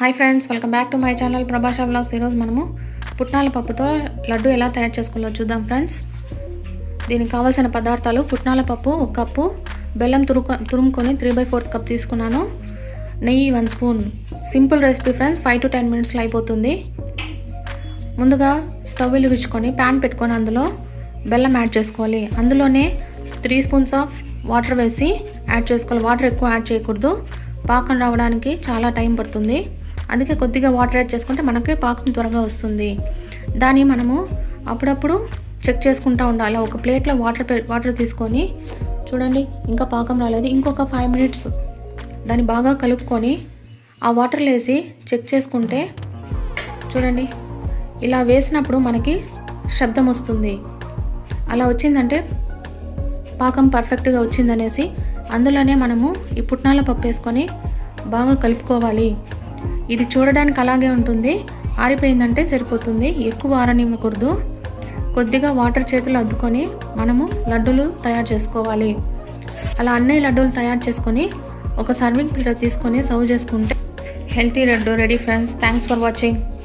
hi friends welcome back to my channel Prabhasha blogs ఈరోజు మనము పుట్నాల పప్పుతో లడ్డు ఎలా తయారు చేసుకోవాలో చూద్దాం ఫ్రెండ్స్ దీనికి కావాల్సిన పదార్థాలు పుట్నాల పప్పు ఒక కప్పు బెల్లం తురుకు తురుముకొని త్రీ బై ఫోర్త్ కప్ తీసుకున్నాను నెయ్యి one spoon simple recipe friends five to ten మినిట్స్లో అయిపోతుంది ముందుగా స్టవ్ వెలిగించుకొని ప్యాన్ పెట్టుకొని అందులో బెల్లం యాడ్ చేసుకోవాలి అందులోనే త్రీ స్పూన్స్ ఆఫ్ వాటర్ వేసి యాడ్ చేసుకోవాలి వాటర్ ఎక్కువ యాడ్ చేయకూడదు పాకం రావడానికి చాలా టైం పడుతుంది అందుకే కొద్దిగా వాటర్ యాడ్ చేసుకుంటే మనకి పాకం త్వరగా వస్తుంది దాన్ని మనము అప్పుడప్పుడు చెక్ చేసుకుంటూ ఉండాలి ఒక ప్లేట్లో వాటర్ వాటర్ తీసుకొని చూడండి ఇంకా పాకం రాలేదు ఇంకొక ఫైవ్ మినిట్స్ దాన్ని బాగా కలుపుకొని ఆ వాటర్లో వేసి చెక్ చేసుకుంటే చూడండి ఇలా వేసినప్పుడు మనకి శబ్దం వస్తుంది అలా వచ్చిందంటే పాకం పర్ఫెక్ట్గా వచ్చిందనేసి అందులోనే మనము ఈ పుట్నాల పప్పు వేసుకొని బాగా కలుపుకోవాలి ఇది చూడడానికి అలాగే ఉంటుంది ఆరిపోయిందంటే సరిపోతుంది ఎక్కువ ఆరనివ్వకూడదు కొద్దిగా వాటర్ చేతులు అద్దుకొని మనము లడ్డూలు తయారు చేసుకోవాలి అలా అన్ని లడ్డూలు తయారు చేసుకొని ఒక సర్వింగ్ ప్లేట్ తీసుకొని సర్వ్ చేసుకుంటే healthy laddu ready friends thanks for watching